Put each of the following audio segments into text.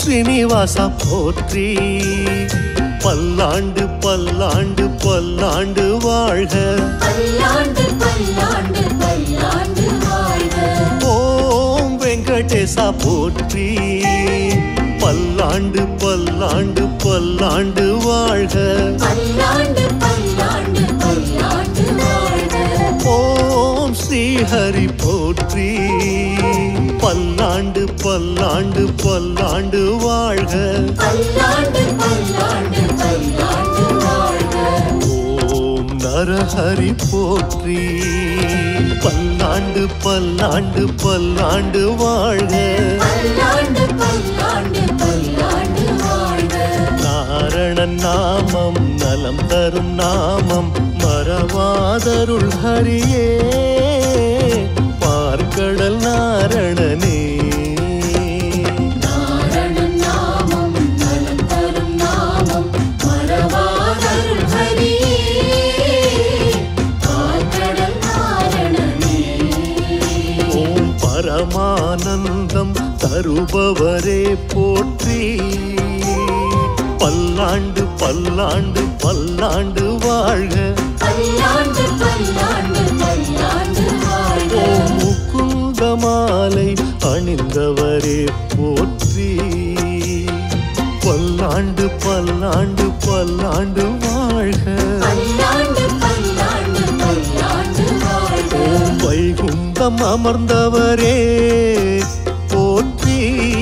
ஸ்ரீனிவாசா போற்றி பல்லாண்டு பல்லாண்டு பல்லாண்டு வாழ்க பல்லாண்டு பல்லாண்டு பல்லாண்டு வாழ்க ஓம் வெங்கடேசா போற்றி பல்லாண்டு பல்லாண்டு பல்லாண்டு வாழ்க பல்லாண்டு பல்லாண்டு பல்லாண்டு வாழ்க ஓம் ஸ்ரீஹரி போற்றி பல்லாண்டு பல்லாண்டு பல்லாண்டு வாழ்க பல்லாண்டு பல்லாண்டு பல்லாண்டு வாழ்க ஓம் நரஹரி போற்றி பல்லாண்டு பல்லாண்டு பல்லாண்டு வாழ்க பல்லாண்டு பல்லாண்டு பல்லாண்டு வாழ்க நாரணன் நாமம் நலம் தரும் நாமம் மறவாதருள் ஹரியே பார்க்கடல் நாரணனே நாரணன் நாமம் நலம் தரும் நாமம் மறவாதருள் ஹரியே பார்க்கடல் நாரணனே ஓம் பரமானந்தம் தருபவரே போற்றி பல்லாண்டு பல்லாண்டு பல்லாண்டு வாழ்க பல்லாண்டு பல்லாண்டு பல்லாண்டு வாழ்க ஓம் முகுந்த மாலை அணிந்தவரே போற்றி பல்லாண்டு பல்லாண்டு பல்லாண்டு வாழ்க பல்லாண்டு பல்லாண்டு பல்லாண்டு வாழ்க ஓம் வைகுந்தம் அமர்ந்தவரே போற்றி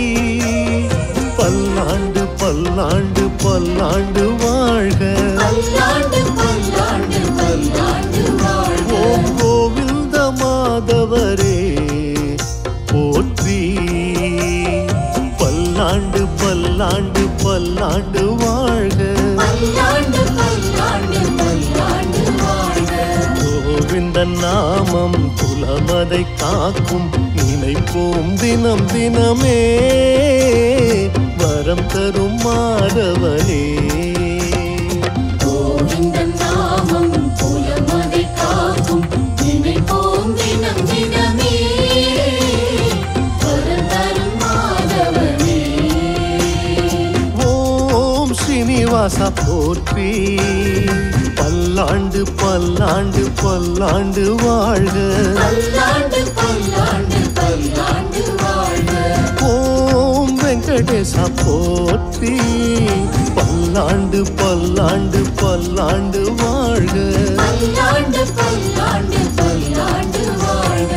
பல்லாண்டு பல்லாண்டு பல்லாண்டு வாழ்க பல்லாண்டு பல்லாண்டு பல்லாண்டு வாழ்க ஓம் கோவிந்த மாதவரே போற்றி பல்லாண்டு பல்லாண்டு பல்லாண்டு வாழ்க பல்லாண்டு பல்லாண்டு பல்லாண்டு வாழ்க கோவிந்தன் நாமம் குலமதை காக்கும் நினைப்போம் தினம் தினமே வரம் தரும் மாதவனே கோவிந்தன் நாமம் புலமதை காக்கும் நினைப்போம் தினம் தினமே வரம் தரும் மாதவனே ஓம் ஸ்ரீனிவாசா போற்றி பல்லாண்டு பல்லாண்டு பல்லாண்டு வாழ்க பல்லாண்டு பல்லாண்டு பல்லாண்டு வாழ்க ஓம் வெங்கடேசா போற்றி பல்லாண்டு பல்லாண்டு பல்லாண்டு வாழ்க பல்லாண்டு பல்லாண்டு பல்லாண்டு வாழ்க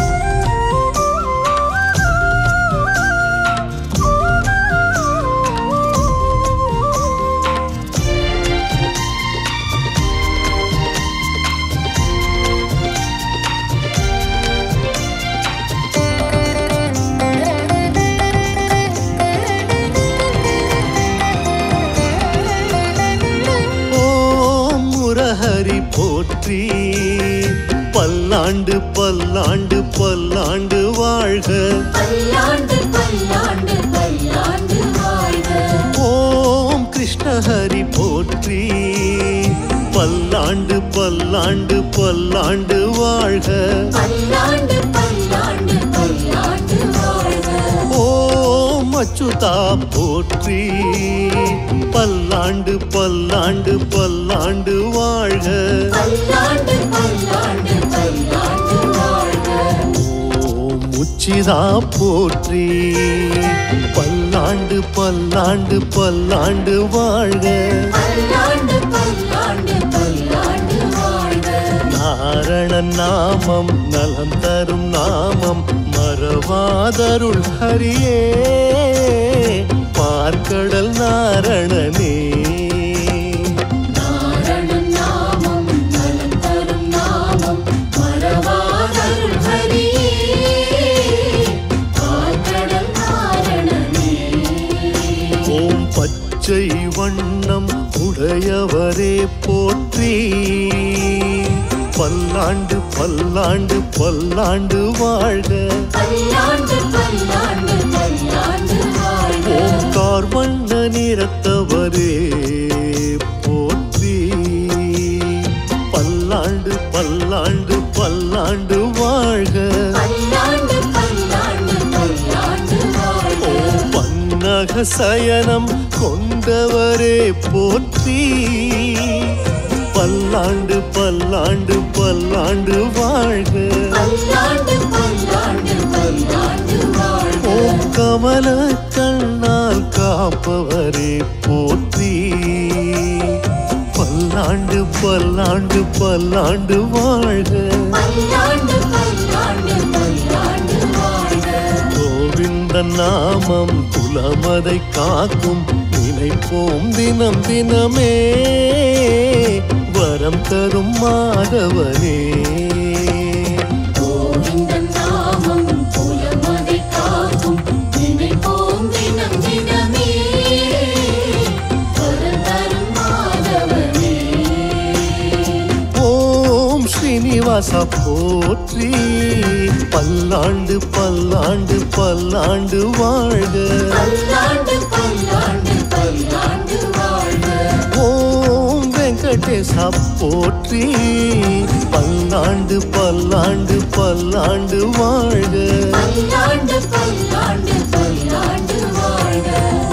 ஓம் முரஹரி போற்றி பல்லாண்டு பல்லாண்டு பல்லாண்டு வாழ்க பல்லாண்டு பல்லாண்டு பல்லாண்டு வாழ்க ஓம் கிருஷ்ணஹரி போற்றி பல்லாண்டு பல்லாண்டு பல்லாண்டு வாழ்க பல்லாண்டு பல்லாண்டு பல்லாண்டு வாழ்க ஓம் அச்சுதா போற்றி பல்லாண்டு பல்லாண்டு பல்லாண்டு வாழ்க பல்லாண்டு பல்லாண்டு பல்லாண்டு வாழ்க ஓம் உச்சிதா போற்றி பல்லாண்டு பல்லாண்டு பல்லாண்டு வாழ்க பல்லாண்டு பல்லாண்டு பல்லாண்டு வாழ்க நாரணன் நாமம் நலம் தரும் நாமம் மறவாதருள் ஹரியே பார்க்கடல் நாரணனே நாரணன் நாமம் நலம் தரும் நாமம் மறவாதருள் ஹரியே பார்க்கடல் நாரணனே ஓம் பச்சை வண்ணம் உடையவரே போற்றி பல்லாண்டு பல்லாண்டு பல்லாண்டு வாழ்க பல்லாண்டு பல்லாண்டு பல்லாண்டு வாழ்க ஓம் கார்வண்ண நிறத்தவரே போற்றி பல்லாண்டு பல்லாண்டு பல்லாண்டு வாழ்க பல்லாண்டு பல்லாண்டு பல்லாண்டு வாழ்க ஓம் பன்னக சயனம் கொண்டவரே போற்றி பல்லாண்டு பல்லாண்டு பல்லாண்டு வாழ்க பல்லாண்டு பல்லாண்டு பல்லாண்டு வாழ்க ஓம் கமல கண்ணால் காப்பவரே போற்றி பல்லாண்டு பல்லாண்டு பல்லாண்டு வாழ்க பல்லாண்டு பல்லாண்டு பல்லாண்டு வாழ்க கோவிந்த நாமம் குலமதை காக்கும் நினைப்போம் தினம் தினமே வரம் தரும் மாதவனே கோவிந்தன் நாமம் புலமதை காக்கும் நினைப்போம் தினம் தினமே வரம் தரும் மாதவனே ஓம் ஸ்ரீனிவாச போற்றி பல்லாண்டு பல்லாண்டு பல்லாண்டு வாழ்க பல்லாண்டு பல்லாண்டு பல்லாண்டு வாழ்க ஓம் வெங்கடேசா போற்றி பல்லாண்டு பல்லாண்டு பல்லாண்டு வாழ்க பல்லாண்டு பல்லாண்டு பல்லாண்டு வாழ்க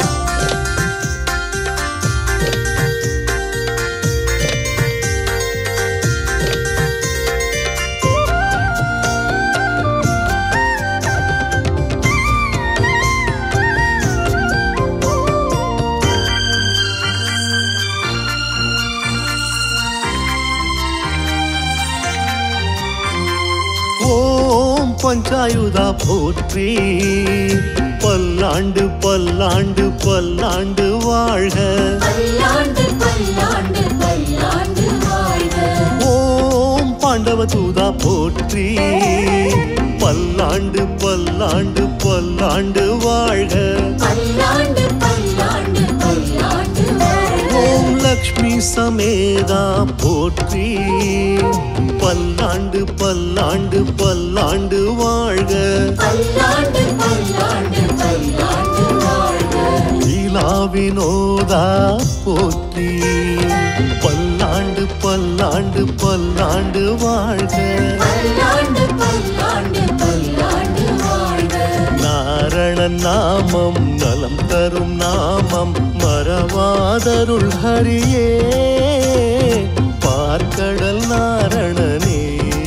ஓம் பஞ்சாயுதா போற்றி பல்லாண்டு பல்லாண்டு பல்லாண்டு வாழ்க பல்லாண்டு பல்லாண்டு பல்லாண்டு வாழ்க ஓம் பாண்டவ தூதா போற்றி பல்லாண்டு பல்லாண்டு பல்லாண்டு வாழ்க பல்லாண்டு பல்லாண்டு பல்லாண்டு வாழ்க ஓம் லக்ஷ்மி சமேதா போற்றி பல்லாண்டு பல்லாண்டு பல்லாண்டு வாழ்க பல்லாண்டு பல்லாண்டு பல்லாண்டு வாழ்க லீலா வினோதா போற்றி பல்லாண்டு பல்லாண்டு பல்லாண்டு வாழ்க பல்லாண்டு பல்லாண்டு பல்லாண்டு வாழ்க நாரண நாமம் நலம் தரும் நாமம் மறவாதருள் ஹரியே பார்க்கடல் நாரணனே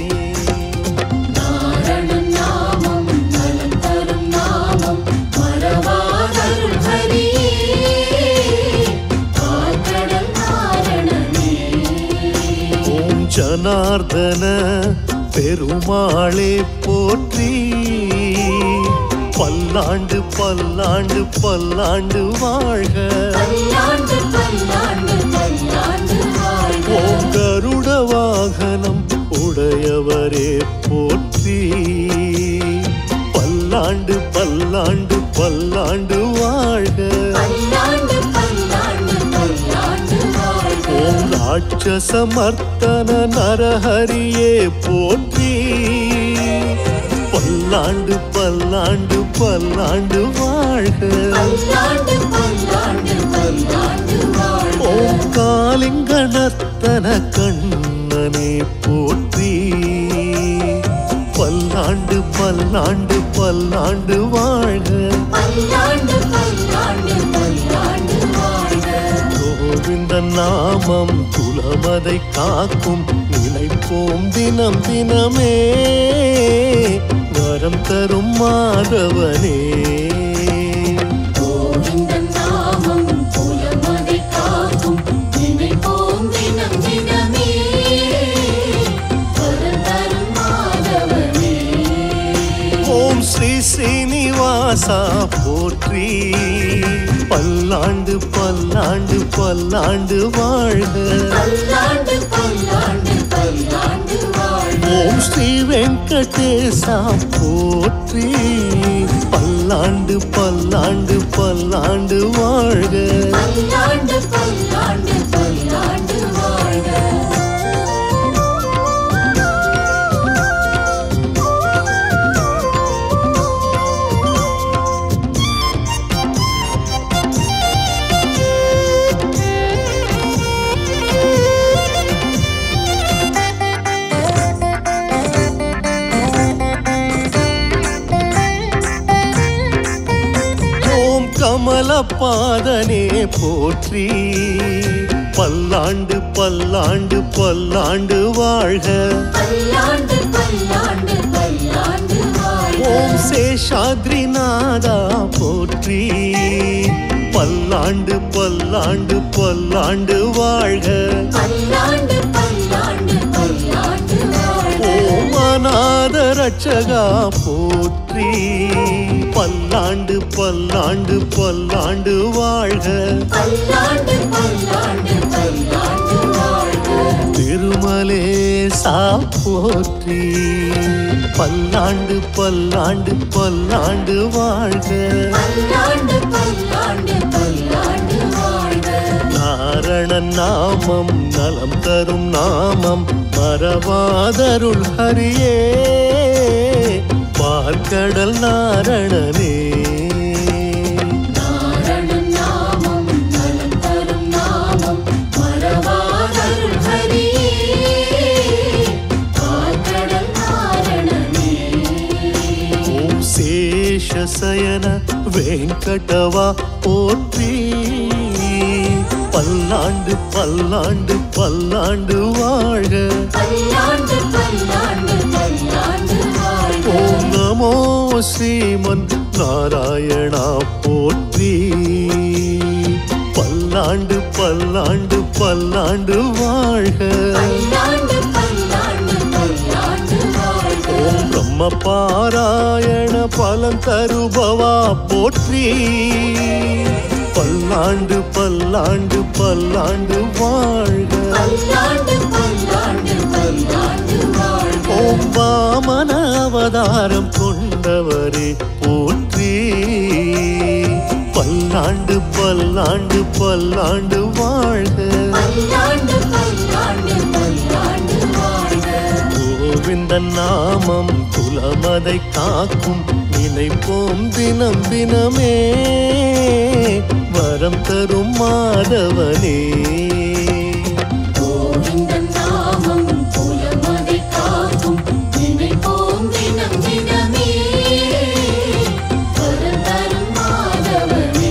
நாரணன் நாமம் நலம் தரும் நாமம் மறவாதருள் ஹரியே பார்க்கடல் நாரணனே ஓம் ஜனார்தன பெருமாளே போற்றி பல்லாண்டு பல்லாண்டு பல்லாண்டு வாழ்க பல்லாண்டு பல்லாண்டு பல்லாண்டு வாழ்க ஓம் கருட வாகனம் உடையவரே போற்றி பல்லாண்டு பல்லாண்டு பல்லாண்டு வாழ்க பல்லாண்டு பல்லாண்டு பல்லாண்டு வாழ்க ஓம் ராட்சசமர்த்தன நரஹரியே போற்றி பல்லாண்டு பல்லாண்டு பல்லாண்டு வாழ்க பல்லாண்டு பல்லாண்டு பல்லாண்டு வாழ்க ஓம் காலிங்கனத்தன கண்ணனே போற்றி பல்லாண்டு பல்லாண்டு பல்லாண்டு வாழ்க பல்லாண்டு பல்லாண்டு பல்லாண்டு வாழ்க கோவிந்த நாமம் குலமதை காக்கும் நினைப்போம் தினம் தினமே வரம் தரும் மாதவனே கோவிந்தன் நாமம் புலமதை காக்கும் நினைப்போம் தினம் தினமே வரம் தரும் மாதவனே ஓம் ஸ்ரீ ஸ்ரீனிவாசா போற்றி பல்லாண்டு பல்லாண்டு பல்லாண்டு வாழ்க பல்லாண்டு பல்லாண்டு பல்லாண்டு வாழ்க ஓம் ஸ்ரீ வெங்கடேசா போற்றி பல்லாண்டு பல்லாண்டு பல்லாண்டு வாழ்க பல்லாண்டு பல்லாண்டு பல்லாண்டு வாழ்க கமல பாதனே போற்றி பல்லாண்டு பல்லாண்டு பல்லாண்டு வாழ்க பல்லாண்டு பல்லாண்டு பல்லாண்டு வாழ்க ஓம் சேஷாத்ரிநாதா போற்றி பல்லாண்டு பல்லாண்டு பல்லாண்டு வாழ்க பல்லாண்டு பல்லாண்டு பல்லாண்டு வாழ்க ஓம் அநாத ரட்சகா போற்றி பல்லாண்டு பல்லாண்டு பல்லாண்டு வாழ்க பல்லாண்டு பல்லாண்டு பல்லாண்டு வாழ்க திருமலேசா போற்றி பல்லாண்டு பல்லாண்டு பல்லாண்டு வாழ்க பல்லாண்டு பல்லாண்டு பல்லாண்டு வாழ்க நாரணன் நாமம் நலம் தரும் நாமம் மறவாதருள் ஹரியே பார்க்கடல் நாரணனே நாரணன் நாமம் நலம் தரும் நாமம் மறவாதருள் ஹரியே பார்க்கடல் நாரணனே ஓம் சேஷசயன வெங்கடவா போற்றி பல்லாண்டு பல்லாண்டு பல்லாண்டு வாழ்க பல்லாண்டு பல்லாண்டு பல்லாண்டு வாழ்க ஓம் நமோ ஸ்ரீமன் நாராயணா போற்றி பல்லாண்டு பல்லாண்டு பல்லாண்டு வாழ்க பல்லாண்டு பல்லாண்டு பல்லாண்டு வாழ்க ஓம் பிரம்ம பாராயண பலம் தருபவா போற்றி பல்லாண்டு பல்லாண்டு பல்லாண்டு வாழ்க பல்லாண்டு பல்லாண்டு பல்லாண்டு வாழ்க ஓம் வாமன அவதாரம் கொண்டவரே போற்றி பல்லாண்டு பல்லாண்டு பல்லாண்டு வாழ்க பல்லாண்டு பல்லாண்டு பல்லாண்டு வாழ்க கோவிந்தன் நாமம் குலமதை காக்கும் நினைப்போம் தினம் தினமே வரம் தரும் மாதவனே கோவிந்தன் நாமம் புலமதை காக்கும் நினைப்போம் தினம் தினமே வரம் தரும் மாதவனே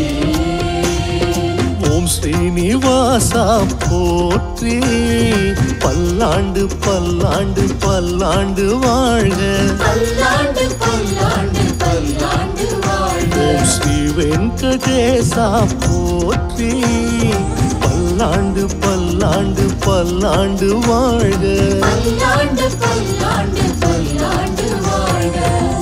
ஓம் ஸ்ரீனிவாசா போற்றி பல்லாண்டு பல்லாண்டு பல்லாண்டு வாழ்க பல்லாண்டு பல்லாண்டு பல்லாண்டு வாழ்க ஓம் ஸ்ரீ வெங்கடேசா போற்றி பல்லாண்டு பல்லாண்டு பல்லாண்டு வாழ்க பல்லாண்டு பல்லாண்டு பல்லாண்டு வாழ்க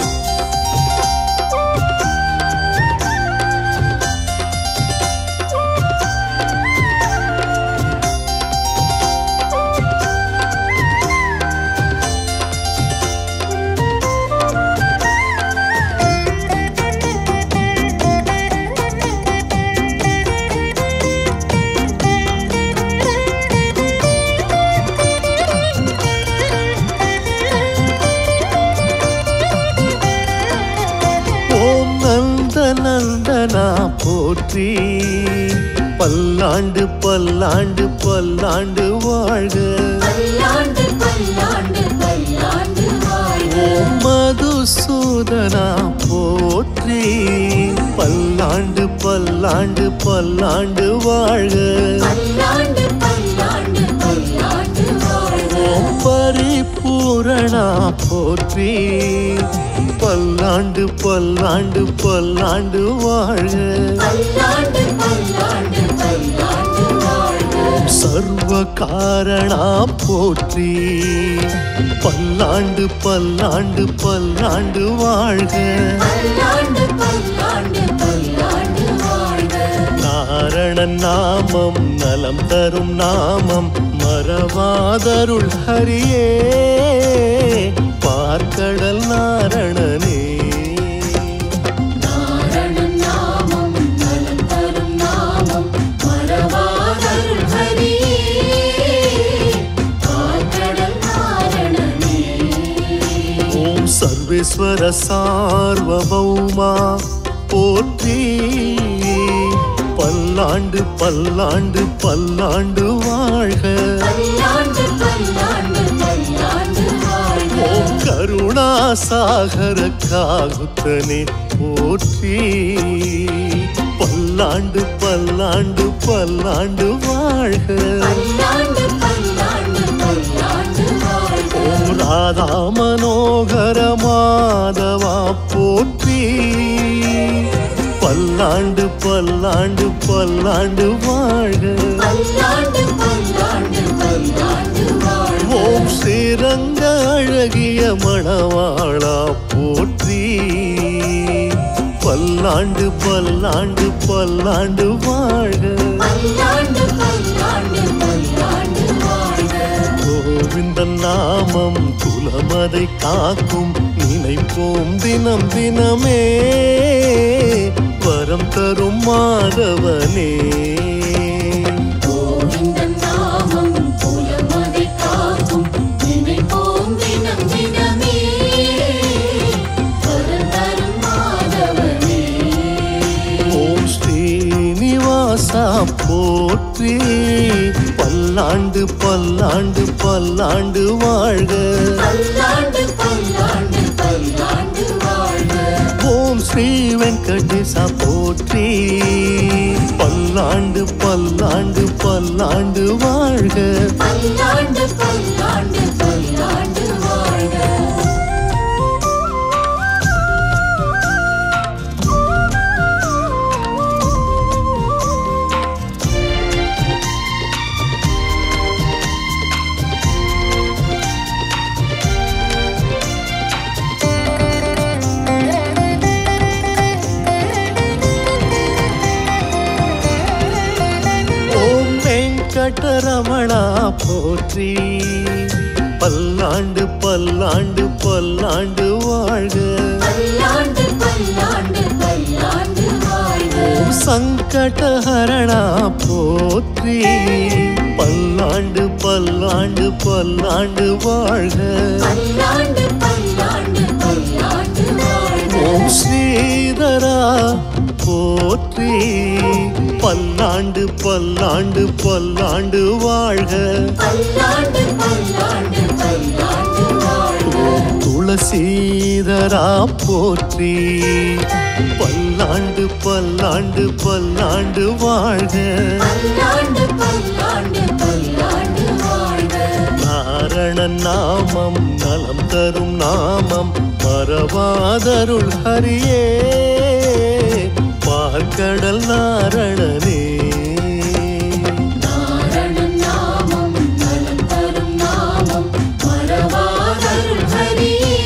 ஓம் நந்த நந்தனா போற்றி பல்லாண்டு பல்லாண்டு பல்லாண்டு வாழ்க பல்லாண்டு பல்லாண்டு பல்லாண்டு வாழ்க ஓம் மதுசூதனா போற்றி பல்லாண்டு பல்லாண்டு பல்லாண்டு வாழ்க பல்லாண்டு பல்லாண்டு பல்லாண்டு வாழ்க ஓம் பரிபூரணா போற்றி பல்லாண்டு பல்லாண்டு பல்லாண்டு வாழ்க பல்லாண்டு பல்லாண்டு பல்லாண்டு வாழ்க ஓம் சர்வ காரணா போற்றி பல்லாண்டு பல்லாண்டு பல்லாண்டு வாழ்க பல்லாண்டு பல்லாண்டு பல்லாண்டு வாழ்க நாரணன் நாமம் நலம் தரும் நாமம் மறவாதருள் ஹரியே பார்க்கடல் நாரணனே நாரணன் நாமம் நலம் தரும் நாமம் மறவாதருள் ஹரியே பார்க்கடல் நாரணனே ஓம் சர்வேஸ்வர சார்வபௌமா போற்றி பல்லாண்டு பல்லாண்டு பல்லாண்டு வாழ்க பல்லாண்டு பல்லாண்டு பல்லாண்டு வாழ்க ஓம் கருணாசாகர காகுத்தனே போற்றி பல்லாண்டு பல்லாண்டு பல்லாண்டு வாழ்க பல்லாண்டு பல்லாண்டு பல்லாண்டு வாழ்க ஓம் ராதா மனோகர மாதவா போற்றி பல்லாண்டு பல்லாண்டு பல்லாண்டு வாழ்க பல்லாண்டு பல்லாண்டு பல்லாண்டு வாழ்க ஓம் ஸ்ரீரங்க அழகிய மணவாளா போற்றி பல்லாண்டு பல்லாண்டு பல்லாண்டு வாழ்க பல்லாண்டு பல்லாண்டு பல்லாண்டு வாழ்க கோவிந்தன் நாமம் குலமதை காக்கும் நினைப்போம் தினம் தினமே வரம் தரும் மாதவனே கோவிந்தன் நாமம் புலமதை காக்கும் நினைப்போம் தினம் தினமே வரம் தரும் மாதவனே ஓம் ஸ்ரீனிவாசா போற்றி பல்லாண்டு பல்லாண்டு பல்லாண்டு வாழ்க பல்லாண்டு பல்லாண்டு பல்லாண்டு வாழ்க ஓம் ஸ்ரீ வெங்கடேசா போற்றி பல்லாண்டு பல்லாண்டு பல்லாண்டு வாழ்க பல்லாண்டு பல்லாண்டு பல்லாண்டு வாழ்க ஓம் வெங்கடரமணா போற்றி பல்லாண்டு பல்லாண்டு பல்லாண்டு வாழ்க பல்லாண்டு பல்லாண்டு பல்லாண்டு வாழ்க ஓம் சங்கடஹரணா போற்றி பல்லாண்டு பல்லாண்டு பல்லாண்டு வாழ்க பல்லாண்டு பல்லாண்டு பல்லாண்டு வாழ்க ஓம் ஸ்ரீதரா போற்றி பல்லாண்டு பல்லாண்டு பல்லாண்டு வாழ்க பல்லாண்டு பல்லாண்டு பல்லாண்டு வாழ்க துளசீதரா போற்றி பல்லாண்டு பல்லாண்டு பல்லாண்டு வாழ்க பல்லாண்டு பல்லாண்டு பல்லாண்டு வாழ்க நாரணன் நாமம் நலம் தரும் நாமம் மறவாதருள் ஹரியே பார்க்கடல் நாரணனே நாரணன் நாமம் நலம் தரும் நாமம் மறவாதருள் ஹரியே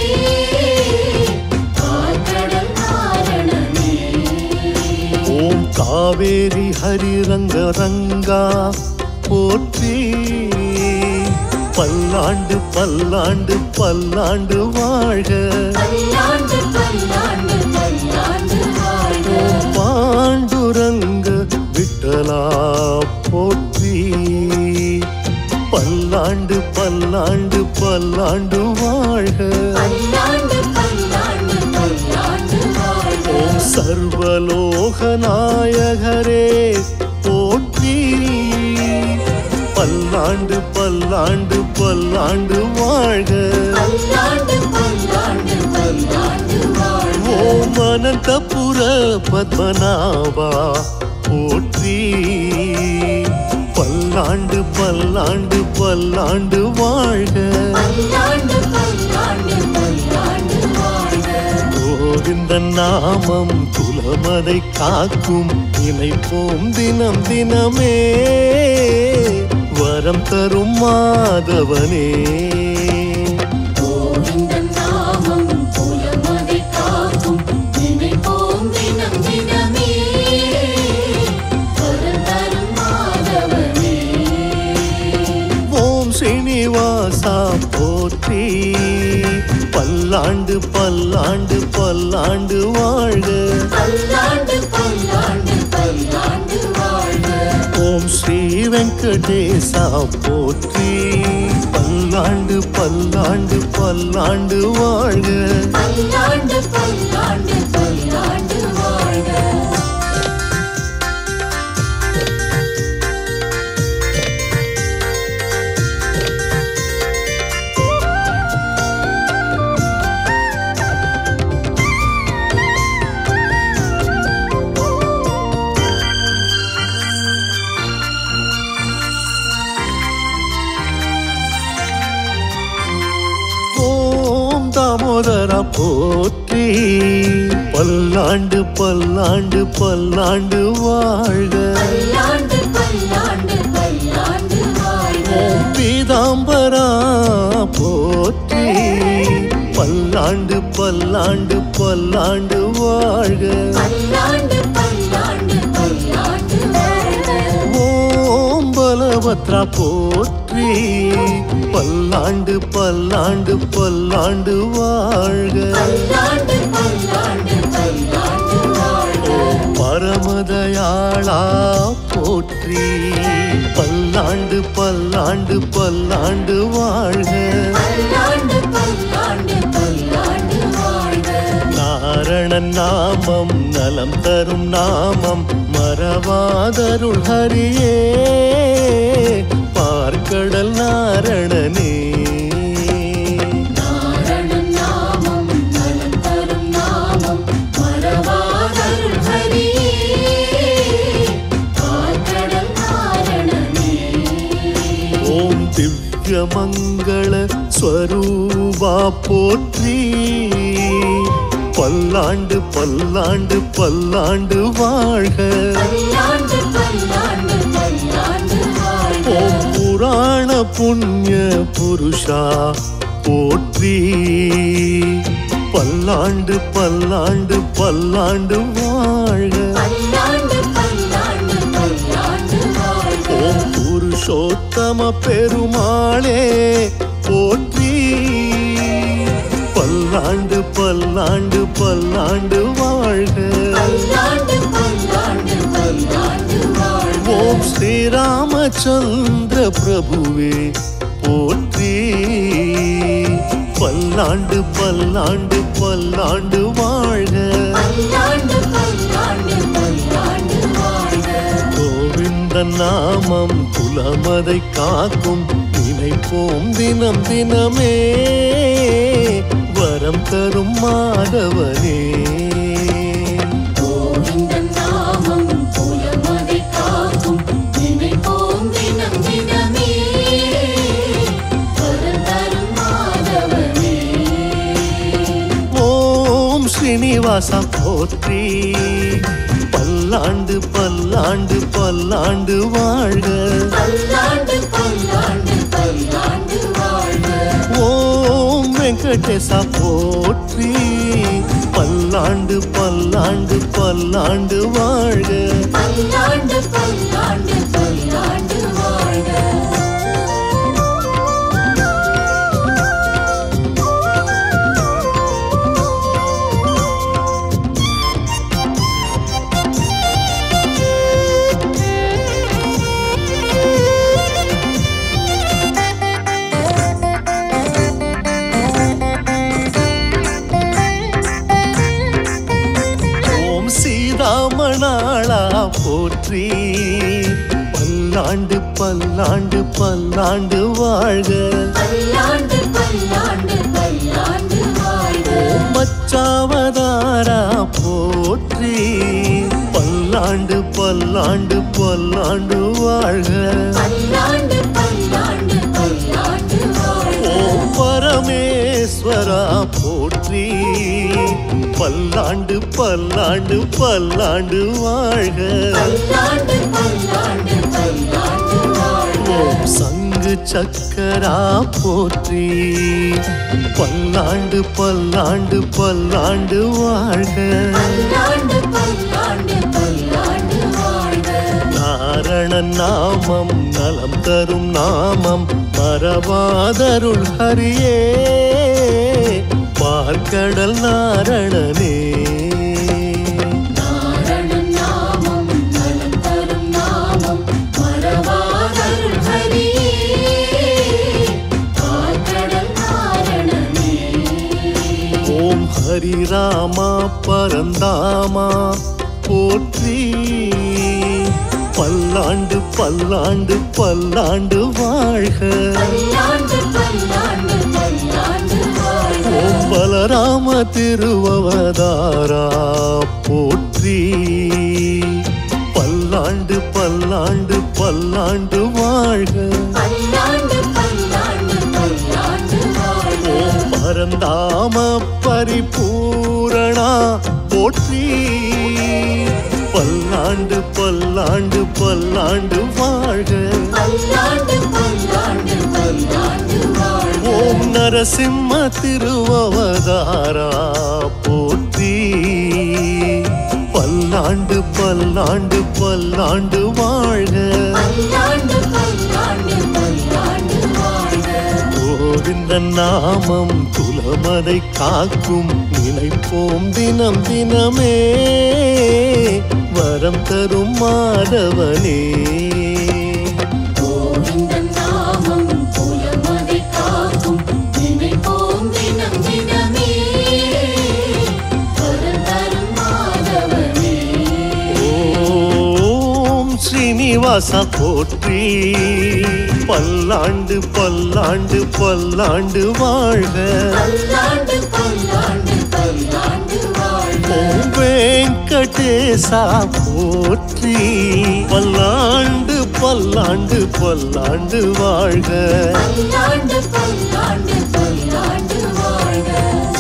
பார்க்கடல் நாரணனே ஓம் காவேரி ஹரிரங்க ரங்கா போற்றி பல்லாண்டு பல்லாண்டு பல்லாண்டு வாழ்க பல்லாண்டு பல்லாண்டு பல்லாண்டு வாழ்க ஓம் பாண்டுரங்க விட்டலா போற்றி பல்லாண்டு பல்லாண்டு பல்லாண்டு வாழ்க பல்லாண்டு பல்லாண்டு பல்லாண்டு வாழ்க ஓம் சர்வலோக நாயகரே போற்றி பல்லாண்டு பல்லாண்டு பல்லாண்டு வாழ்க பல்லாண்டு பல்லாண்டு பல்லாண்டு வாழ்க ஓம் அனந்தபுர பத்மநாபா போற்றி பல்லாண்டு பல்லாண்டு பல்லாண்டு வாழ்க பல்லாண்டு பல்லாண்டு பல்லாண்டு வாழ்க கோவிந்தன் நாமம் குலமதை காக்கும் நினைப்போம் தினம் தினமே வரம் தரும் மாதவனே கோவிந்தன் நாமம் புலமதை காக்கும் நினைப்போம் தினம் தினமே வரம் தரும் மாதவனே ஓம் ஸ்ரீனிவாசா போற்றி பல்லாண்டு பல்லாண்டு பல்லாண்டு வாழ்க பல்லாண்டு பல்லாண்டு பல்லாண்டு வாழ்க ஓம் ஸ்ரீ வெங்கடேசா போற்றி பல்லாண்டு பல்லாண்டு பல்லாண்டு வாழ்க பல்லாண்டு பல்லாண்டு பல்லாண்டு வாழ்க பல்லாண்டு பல்லாண்டு பல்லாண்டு வாழ்க பல்லாண்டு பல்லாண்டு பல்லாண்டு வாழ்க ஓம் பீதாம்பரா போற்றி பல்லாண்டு பல்லாண்டு பல்லாண்டு வாழ்க பல்லாண்டு பல்லாண்டு பல்லாண்டு வாழ்க ஓம் பலபத்ரா போற்றி பல்லாண்டு பல்லாண்டு பல்லாண்டு வாழ்க பல்லாண்டு பல்லாண்டு பல்லாண்டு வாழ்க பரமதயாளா போற்றி பல்லாண்டு பல்லாண்டு பல்லாண்டு வாழ்க பல்லாண்டு பல்லாண்டு பல்லாண்டு வாழ்க நாரணன் நாமம் நலம் தரும் நாமம் மறவாதருள் ஹரியே பார்க்கடல் நாரணனே நாரணன் நாமம் நலம் தரும் நாமம் மறவாதருள் ஹரியே பார்க்கடல் நாரணனே ஓம் திவ்ய மங்கள ஸ்வரூபா போற்றி பல்லாண்டு பல்லாண்டு பல்லாண்டு வாழ்க பல்லாண்டு பல்லாண்டு பல்லாண்டு வாழ்க ஓம் புராண புண்ணிய புருஷா போற்றி பல்லாண்டு பல்லாண்டு பல்லாண்டு வாழ்க பல்லாண்டு பல்லாண்டு பல்லாண்டு வாழ்க ஓம் புருஷோத்தம பெருமாளே போற்றி பல்லாண்டு பல்லாண்டு பல்லாண்டு வாழ்க பல்லாண்டு பல்லாண்டு பல்லாண்டு வாழ்க ஓம் ஸ்ரீராமச்சந்திர பிரபுவே போற்றி பல்லாண்டு பல்லாண்டு பல்லாண்டு வாழ்க பல்லாண்டு பல்லாண்டு பல்லாண்டு வாழ்க கோவிந்த நாமம் குலமதை காக்கும் நினைப்போம் தினம் தினமே வரம் தரும் மாதவனே கோவிந்தன் நாமம் புலமதை காக்கும் நினைப்போம் தினம் தினமே வரம் தரும் மாதவனே ஓம் ஸ்ரீனிவாசா போற்றி பல்லாண்டு பல்லாண்டு பல்லாண்டு வாழ்க பல்லாண்டு பல்லாண்டு பல்லாண்டு வாழ்க ஓம் வெங்கடேசா போற்றி பல்லாண்டு பல்லாண்டு பல்லாண்டு வாழ்க பல்லாண்டு பல்லாண்டு பல்லாண்டு வாழ்க ஓம் சீதாமணாளா போற்றி பல்லாண்டு பல்லாண்டு பல்லாண்டு வாழ்க பல்லாண்டு பல்லாண்டு பல்லாண்டு வாழ்க மச்சாவதாரா போற்றி பல்லாண்டு பல்லாண்டு பல்லாண்டு வாழ்க பல்லாண்டு பல்லாண்டு பல்லாண்டு வாழ்க ஓம் பரமேஸ்வரா போற்றி பல்லாண்டு பல்லாண்டு பல்லாண்டு வாழ்க பல்லாண்டு பல்லாண்டு பல்லாண்டு வாழ்க ஓம் சங்கு சக்கரா போற்றி பல்லாண்டு பல்லாண்டு பல்லாண்டு வாழ்க பல்லாண்டு பல்லாண்டு பல்லாண்டு வாழ்க நாரணன் நாமம் நலம் தரும் நாமம் மறவாதருள் ஹரியே பார்க்கடல் நாரணனே நாரணன் நாமம் நலம் தரும் நாமம் மறவாதருள் ஹரியே பார்க்கடல் நாரணனே ஓம் ஹரி ராமா பரந்தாமா போற்றி பல்லாண்டு பல்லாண்டு பல்லாண்டு வாழ்க பல்லாண்டு பல்லாண்டு பல்லாண்டு வாழ்க ஓம் பலராம திருவவதாரா போற்றி பல்லாண்டு பல்லாண்டு பல்லாண்டு வாழ்க பல்லாண்டு பல்லாண்டு பல்லாண்டு வாழ்க ஓம் பரந்தாம பரிபூரணா போற்றி போற்றி பல்லாண்டு பல்லாண்டு பல்லாண்டு வாழ்க பல்லாண்டு பல்லாண்டு பல்லாண்டு வாழ்க ஓம் நரசிம்ம திருவவதாரா போற்றி பல்லாண்டு பல்லாண்டு பல்லாண்டு வாழ்க பல்லாண்டு பல்லாண்டு பல்லாண்டு வாழ்க கோவிந்த நாமம் குலமதை காக்கும் நினைப்போம் தினம் தினமே வரம் தரும் மாதவனே கோவிந்தன் நாமம் புலமதை காக்கும் நினைப்போம் தினம் தினமே வரம் தரும் மாதவனே ஓம் ஸ்ரீனிவாச போற்றி பல்லாண்டு பல்லாண்டு பல்லாண்டு வாழ்க பல்லாண்டு பல்லாண்டு பல்லாண்டு வாழ்க ஓம் வெங்கடேசா போற்றி பல்லாண்டு பல்லாண்டு பல்லாண்டு வாழ்க பல்லாண்டு பல்லாண்டு பல்லாண்டு வாழ்க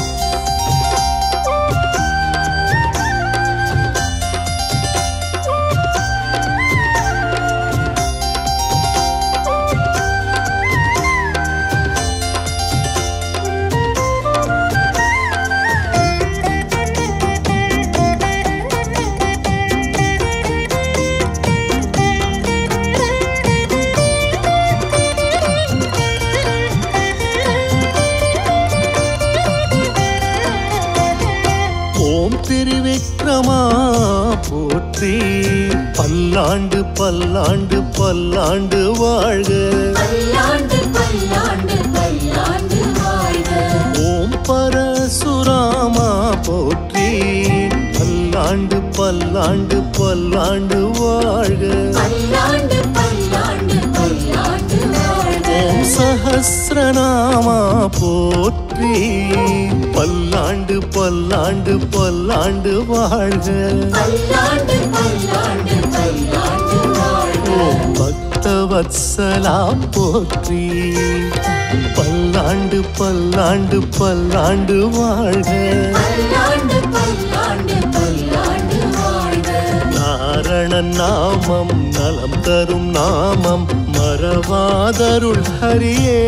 ஓம் திருவிக்ரமா போற்றி பல்லாண்டு பல்லாண்டு பல்லாண்டு வாழ்க பல்லாண்டு பல்லாண்டு பல்லாண்டு வாழ்க ஓம் பரசுராமா போற்றி பல்லாண்டு பல்லாண்டு பல்லாண்டு வாழ்க பல்லாண்டு பல்லாண்டு பல்லாண்டு வாழ்க ஓம் சஹசிரநாமா போற்றி பல்லாண்டு பல்லாண்டு பல்லாண்டு வாழ்க பல்லாண்டு பல்லாண்டு பல்லாண்டு வாழ்க ஓம் பக்தவத்சலா போற்றி பல்லாண்டு பல்லாண்டு பல்லாண்டு வாழ்க பல்லாண்டு பல்லாண்டு பல்லாண்டு வாழ்க நாரண நாமம் நலம் தரும் நாமம் மறவாதருள் ஹரியே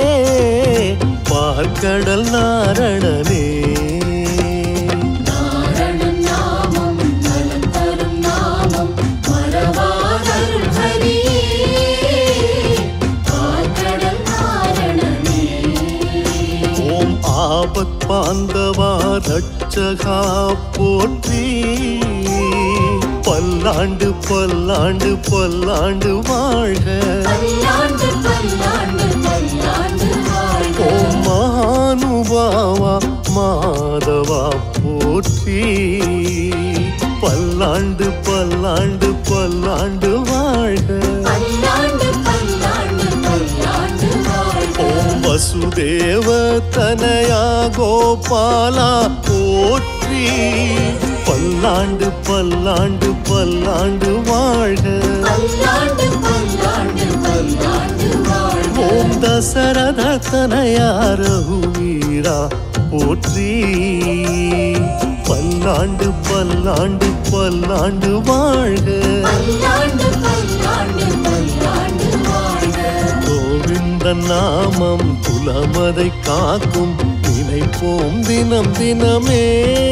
பார்க்கடல் நாரணனே நாரணன் நாமம் நலம் தரும் நாமம் மறவாதருள் ஹரியே பார்க்கடல் நாரணனே ஓம் ஆபத் பாந்தவா ரட்சகா போற்றி பல்லாண்டு பல்லாண்டு பல்லாண்டு வாழ்க பல்லாண்டு பல்லாண்டு பல்லாண்டு வாழ்க ஓம் மகானுபாவா மாதவா போற்றி பல்லாண்டு பல்லாண்டு பல்லாண்டு வாழ்க பல்லாண்டு பல்லாண்டு பல்லாண்டு வாழ்க ஓம் வசுதேவ தனயா கோபாலா போற்றி பல்லாண்டு பல்லாண்டு பல்லாண்டு வாழ்க பல்லாண்டு பல்லாண்டு பல்லாண்டு வாழ்க ஓம் தசரத தனயா ரகுவீரா போற்றி பல்லாண்டு பல்லாண்டு பல்லாண்டு வாழ்க பல்லாண்டு பல்லாண்டு பல்லாண்டு வாழ்க கோவிந்த நாமம் குலமதை காக்கும் நினைப்போம் தினம் தினமே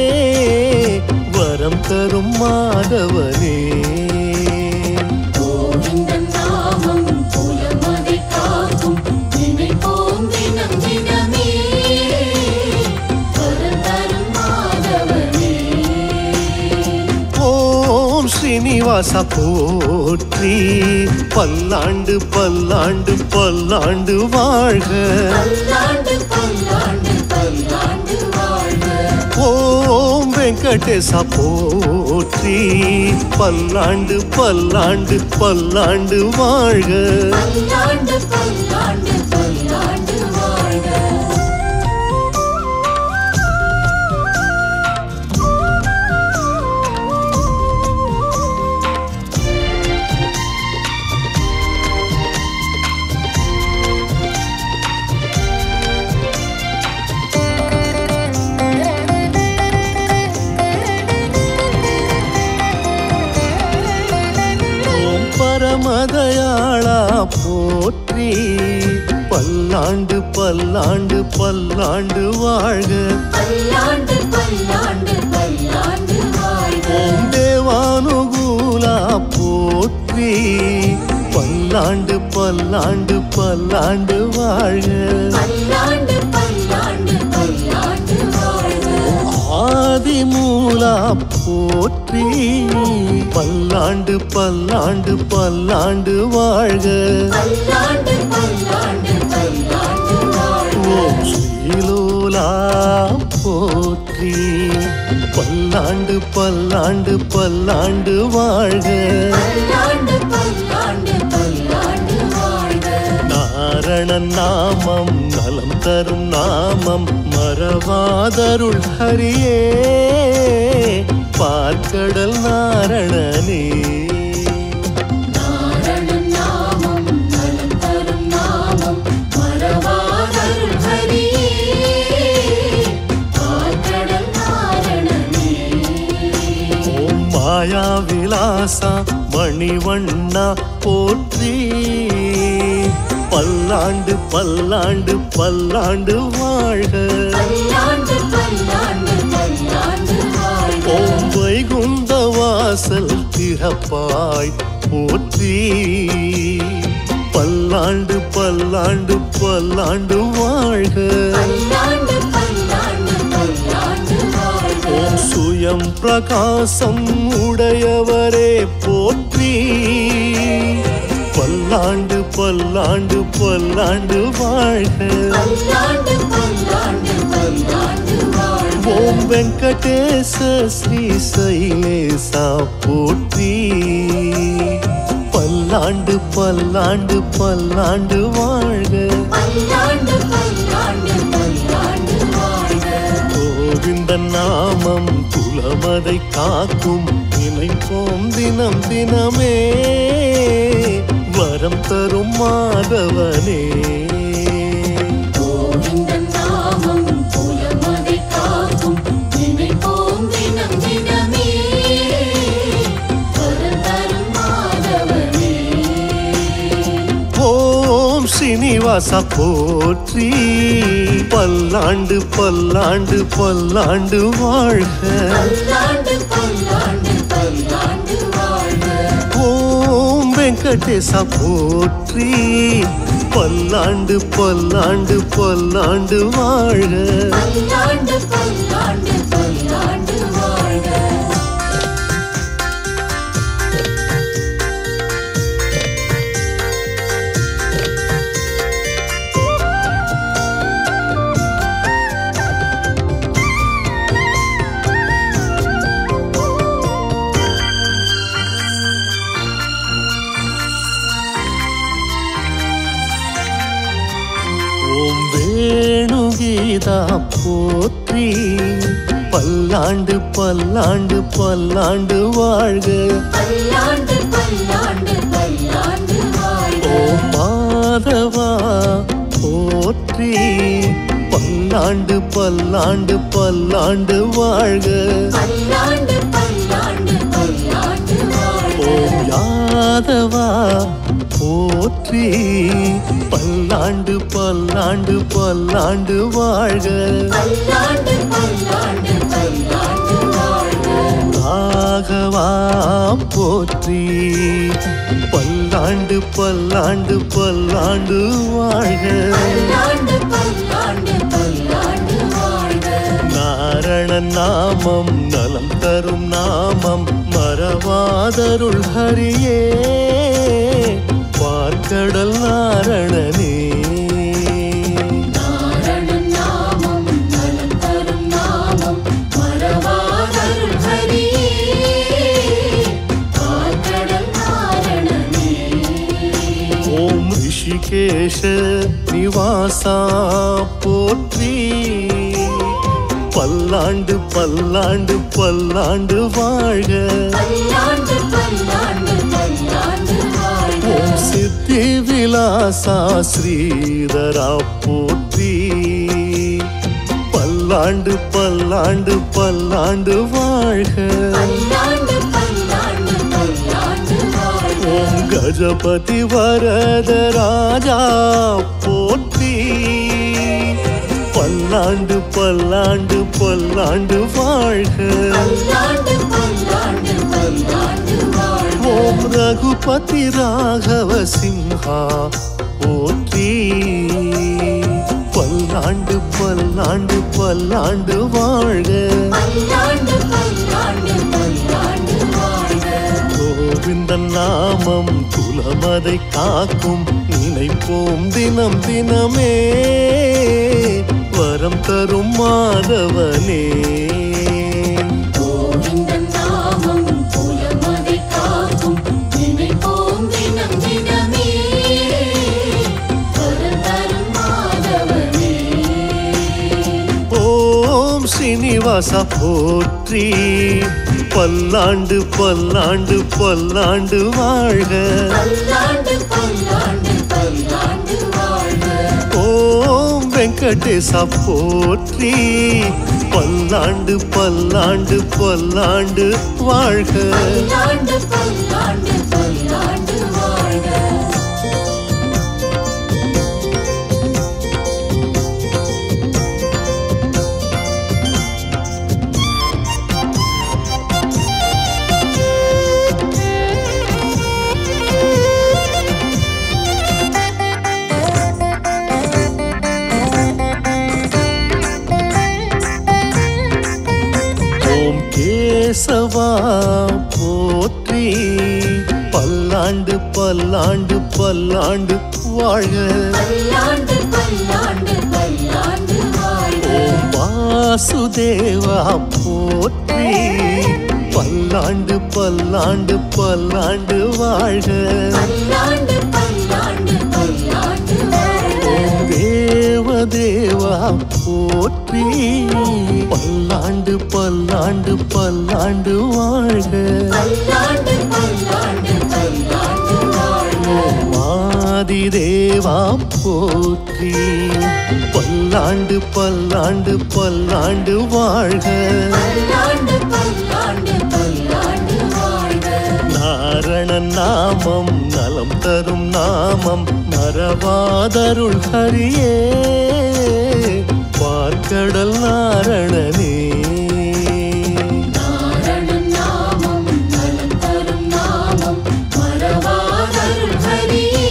வரம் தரும் மாதவனே கோவிந்தன் நாமம் புலமதை காக்கும் நினைப்போம் தினம் தினமே வரம் தரும் மாதவனே ஓம் ஸ்ரீனிவாச போற்றி பல்லாண்டு பல்லாண்டு பல்லாண்டு வாழ்க பல்லாண்டு பல்லாண்டு பல்லாண்டு வாழ்க ஓம் வெங்கடேச போற்றி பல்லாண்டு பல்லாண்டு பல்லாண்டு வாழ்க பல்லாண்டு பல்லாண்டு பல்லாண்டு வாழ்க மதயாளா போற்றி பல்லாண்டு பல்லாண்டு பல்லாண்டு வாழ்க பல்லாண்டு பல்லாண்டு பல்லாண்டு வாழ்க ஓம் தேவானுகூலா போற்றி பல்லாண்டு பல்லாண்டு பல்லாண்டு வாழ்க பல்லாண்டு பல்லாண்டு பல்லாண்டு வாழ்க ஆதிமூலா போற்றி பல்லாண்டு பல்லாண்டு பல்லாண்டு வாழ்க பல்லாண்டு பல்லாண்டு பல்லாண்டு வாழ்க ஓம் ஸ்ரீலோலா போற்றி பல்லாண்டு பல்லாண்டு பல்லாண்டு வாழ்க பல்லாண்டு பல்லாண்டு பல்லாண்டு வாழ்க நாரணன் நாமம் நலம் தரும் நாமம் மறவாதருள் ஹரியே பார்க்கடல் நாரணனே நாரணன் நாமம் நலம் தரும் நாமம் மறவாதருள் ஹரியே பார்க்கடல் நாரணனே ஓம் மாயா விலாசா மணிவண்ணா போற்றி பல்லாண்டு பல்லாண்டு பல்லாண்டு வாழ்க பல்லாண்டு பல்லாண்டு பல்லாண்டு வாழ்க ஓம் வைகுந்த வாசல் திறப்பாய் போற்றி பல்லாண்டு பல்லாண்டு பல்லாண்டு வாழ்க பல்லாண்டு பல்லாண்டு பல்லாண்டு வாழ்க ஓம் சுயம் பிரகாசம் உடையவரே போற்றி பல்லாண்டு பல்லாண்டு பல்லாண்டு வாழ்க பல்லாண்டு பல்லாண்டு பல்லாண்டு வாழ்க ஓம் வெங்கடேச ஸ்ரீ சைலேசா போற்றி பல்லாண்டு பல்லாண்டு பல்லாண்டு வாழ்க பல்லாண்டு பல்லாண்டு பல்லாண்டு வாழ்க கோவிந்த நாமம் குலமதை காக்கும் நினைப்போம் தினம் தினமே வரம் தரும் மாதவனே கோவிந்தன் நாமம் புலமதை காக்கும் நினைப்போம் தினம் தினமே வரம் தரும் மாதவனே ஓம் ஸ்ரீனிவாச போற்றி பல்லாண்டு பல்லாண்டு பல்லாண்டு வாழ்க பல்லாண்டு பல்லாண்டு பல்லாண்டு வாழ்க ஓம் வெங்கடேச போற்றி பல்லாண்டு பல்லாண்டு பல்லாண்டு வாழ்க பல்லாண்டு பல்லாண்டு பல்லாண்டு வாழ்க ஓம் வேணுகீதா போற்றி பல்லாண்டு பல்லாண்டு பல்லாண்டு வாழ்க பல்லாண்டு பல்லாண்டு பல்லாண்டு வாழ்க ஓம் மாதவா போற்றி பல்லாண்டு பல்லாண்டு பல்லாண்டு வாழ்க பல்லாண்டு பல்லாண்டு பல்லாண்டு வாழ்க ஓம் யாதவா போற்றி பல்லாண்டு பல்லாண்டு பல்லாண்டு வாழ்க பல்லாண்டு பல்லாண்டு பல்லாண்டு வாழ்க ராகவா போற்றி பல்லாண்டு பல்லாண்டு பல்லாண்டு வாழ்க பல்லாண்டு பல்லாண்டு பல்லாண்டு வாழ்க நாரணன் நாமம் நலம் தரும் நாமம் மறவாதருள் ஹரியே பார்க்கடல் நாரணனே நாரணன் நாமம் நலம் தரும் நாமம் மறவாதருள் ஹரியே பார்க்கடல் நாரணனே ஓம் ரிஷிகேஷ நிவாசா போற்றி பல்லாண்டு பல்லாண்டு பல்லாண்டு வாழ்க பல்லாண்டு பல்லாண்டு பல்லாண்டு வாழ்க ஓம் சித்தி விலாசா ஸ்ரீதரா போற்றி பல்லாண்டு பல்லாண்டு பல்லாண்டு வாழ்க பல்லாண்டு பல்லாண்டு பல்லாண்டு வாழ்க ஓம் கஜபதி வரத ராஜா போற்றி பல்லாண்டு பல்லாண்டு பல்லாண்டு வாழ்க பல்லாண்டு பல்லாண்டு பல்லாண்டு வாழ்க ஓம் ரகுபதி ராகவ சிம்ஹா போற்றி பல்லாண்டு பல்லாண்டு பல்லாண்டு வாழ்க பல்லாண்டு பல்லாண்டு பல்லாண்டு வாழ்க கோவிந்தன் நாமம் குலமதை காக்கும் நினைப்போம் தினம் தினமே வரம் தரும் மாதவனே கோவிந்தன் நாமம் புலமதை காக்கும் நினைப்போம் தினம் தினமே வரம் தரும் மாதவனே ஓம் ஸ்ரீனிவாச போற்றி பல்லாண்டு பல்லாண்டு பல்லாண்டு வாழ்க பல்லாண்டு பல்லாண்டு பல்லாண்டு வாழ்க ஓம் வெங்கடேச போற்றி பல்லாண்டு பல்லாண்டு பல்லாண்டு வாழ்க பல்லாண்டு பல்லாண்டு பல்லாண்டு வாழ்க ஓம் கேசவா போற்றி பல்லாண்டு பல்லாண்டு பல்லாண்டு வாழ்க பல்லாண்டு பல்லாண்டு பல்லாண்டு வாழ்க ஓம் வாசுதேவா போற்றி பல்லாண்டு பல்லாண்டு பல்லாண்டு வாழ்க பல்லாண்டு பல்லாண்டு பல்லாண்டு வாழ்க தேவதேவா போற்றி பல்லாண்டு பல்லாண்டு பல்லாண்டு வாழ்க பல்லாண்டு பல்லாண்டு பல்லாண்டு வாழ்க மாதி தேவா போற்றி பல்லாண்டு பல்லாண்டு பல்லாண்டு வாழ்க பல்லாண்டு பல்லாண்டு பல்லாண்டு வாழ்க நாரணன் நாமம் நலம் தரும் நாமம் மறவாதருள் ஹரியே பார்க்கடல் நாரணனே நாரணன் நாமம் நலம் தரும் நாமம் மறவாதருள் ஹரியே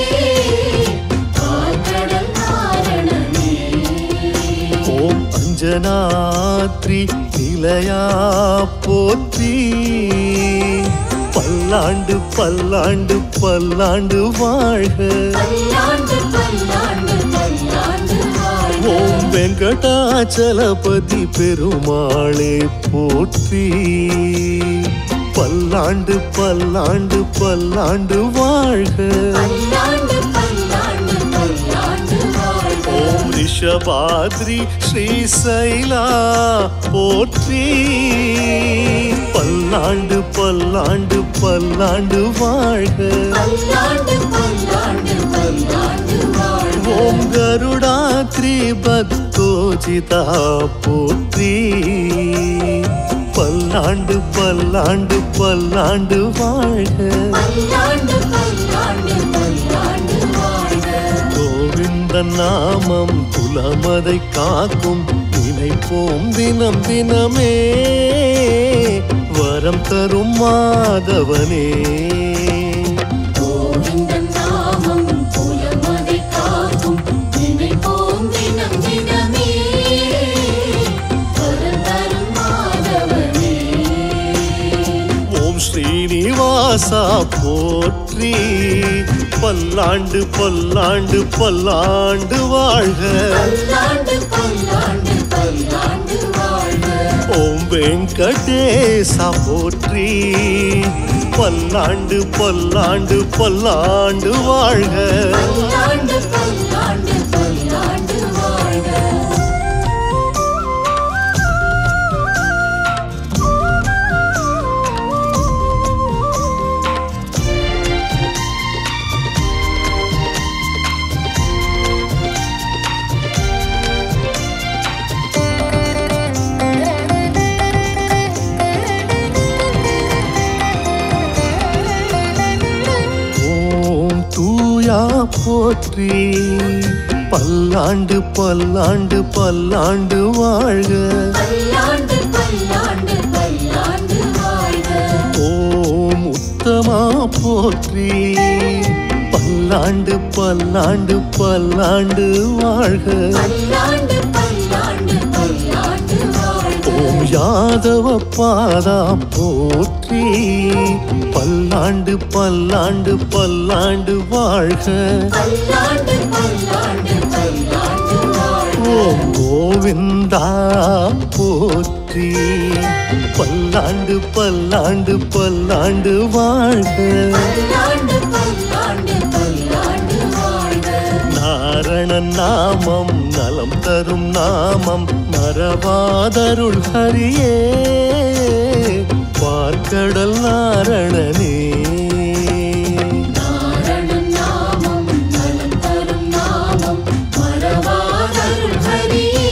கார்கடல் நாரணனே ஓம் அஞ்சனாத்ரி நிலையா போற்றி பல்லாண்டு பல்லாண்டு பல்லாண்டு வாழ்க பல்லாண்டு பல்லாண்டு பல்லாண்டு வாழ்க ஓம் வெங்கடாச்சலபதி பெருமாளே போற்றி பல்லாண்டு பல்லாண்டு பல்லாண்டு வாழ்க பல்லாண்டு பல்லாண்டு பல்லாண்டு வாழ்க ஓம் ரிஷபாத்ரி ஸ்ரீசைலா போற்றி பல்லாண்டு பல்லாண்டு பல்லாண்டு வாழ்க பல்லாண்டு பல்லாண்டு பல்லாண்டு வாழ்க ஓம் கருடாத்ரி பக்தோஜிதா போற்றி பல்லாண்டு பல்லாண்டு பல்லாண்டு வாழ்க பல்லாண்டு பல்லாண்டு பல்லாண்டு வாழ்க கோவிந்த நாமம் குலமதை காக்கும் நினைப்போம் தினம் தினமே வரம் தரும் மாதவனே கோவிந்தன் நாமம் புலமதை காக்கும் நினைப்போம் தினம் தினமே வரம் தரும் மாதவனே ஓம் ஸ்ரீனிவாசா போற்றி பல்லாண்டு பல்லாண்டு பல்லாண்டு வாழ்க பல்லாண்டு பல்லாண்டு பல்லாண்டு வாழ்க ஓம் வெங்கடேசா போற்றி பல்லாண்டு பல்லாண்டு பல்லாண்டு வாழ்க பல்லாண்டு பல்லாண்டு பல்லாண்டு வாழ்க போற்றி பல்லாண்டு பல்லாண்டு பல்லாண்டு வாழ்க பல்லாண்டு பல்லாண்டு பல்லாண்டு வாழ்க ஓம் உத்தமா போற்றி பல்லாண்டு பல்லாண்டு பல்லாண்டு வாழ்க பல்லாண்டு பல்லாண்டு பல்லாண்டு வாழ்க ஓம் யாதவ பாதா போற்றி பல்லாண்டு பல்லாண்டு பல்லாண்டு வாழ்க பல்லாண்டு பல்லாண்டு பல்லாண்டு வாழ்க ஓம் கோவிந்தா போற்றி பல்லாண்டு பல்லாண்டு பல்லாண்டு வாழ்க பல்லாண்டு பல்லாண்டு பல்லாண்டு வாழ்க நாரணன் நாமம் நலம் தரும் நாமம் மறவாதருள் ஹரியே பார்க்கடல் நாரணனே நாரணன் நாமம் நலம் தரும் நாமம் மறவாதருள் ஹரியே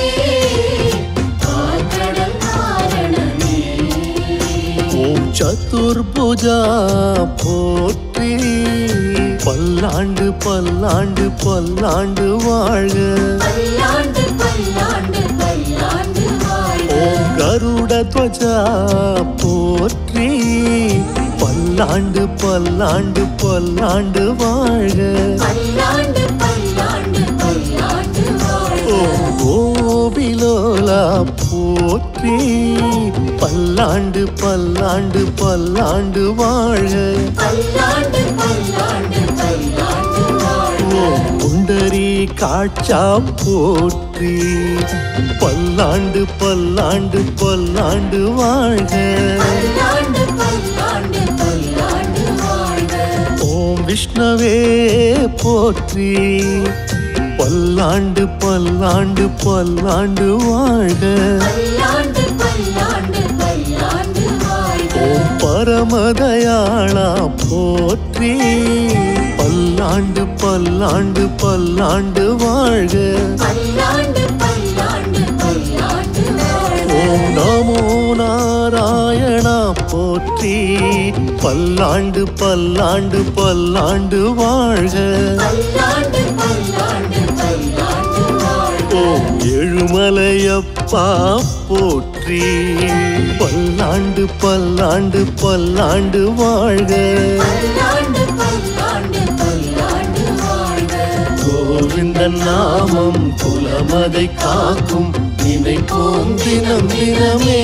கார்கடல் நாரணனே ஓம் சதுர்புஜா போற்றி பல்லாண்டு பல்லாண்டு பல்லாண்டு வாழ்க பல்லாண்டு பல்லாண்டு பல்லாண்டு வாழ்க ஓம் கருட துவஜா போற்றி பல்லாண்டு பல்லாண்டு பல்லாண்டு வாழ்க பல்லாண்டு பல்லாண்டு பல்லாண்டு வாழ்க ஓம் கோவிலோலா போற்றி பல்லாண்டு பல்லாண்டு பல்லாண்டு வாழ்க பல்லாண்டு பல்லாண்டு பல்லாண்டு வாழ்க ஓம் குண்டரி காட்சா போற்றி பல்லாண்டு பல்லாண்டு பல்லாண்டு வாழ்க பல்லாண்டு பல்லாண்டு பல்லாண்டு வாழ்க ஓம் விஷ்ணவே போற்றி பல்லாண்டு பல்லாண்டு பல்லாண்டு வாழ்க பல்லாண்டு பல்லாண்டு பல்லாண்டு வாழ்க ஓம் பரமதயாளா போற்றி பல்லாண்டு பல்லாண்டு பல்லாண்டு வாழ்க பல்லாண்டு பல்லாண்டு பல்லாண்டு வாழ்க ஓம் நமோ நாராயணா போற்றி பல்லாண்டு பல்லாண்டு பல்லாண்டு வாழ்க பல்லாண்டு பல்லாண்டு பல்லாண்டு வாழ்க ஓம் ஏழுமலையப்பா போற்றி பல்லாண்டு பல்லாண்டு பல்லாண்டு வாழ்க பல்லாண்டு பல்லாண்டு பல்லாண்டு வாழ்க கோவிந்தன் நாமம் குலமதை காக்கும் நினைப்போம் தினம் தினமே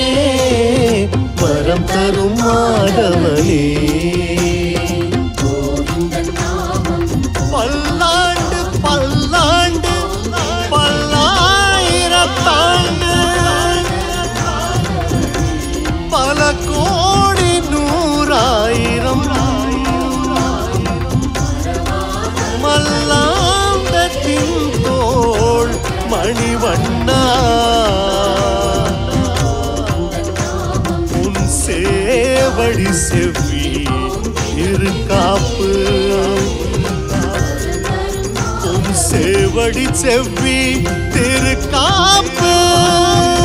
வரம் தரும் மாதவனே கோவிந்தன் நாமம் பல்லாண்டு பல்லாண்டு பல்லாயிரத்தாண்டு பல கோடி நூறாயிரம் மல்லாந்தத்தின் தோள் மணிவண்ணா உன் சேவடி செவ்வி இருக்காப்பு உன் சேவடி செவ்வி திருக்காப்பு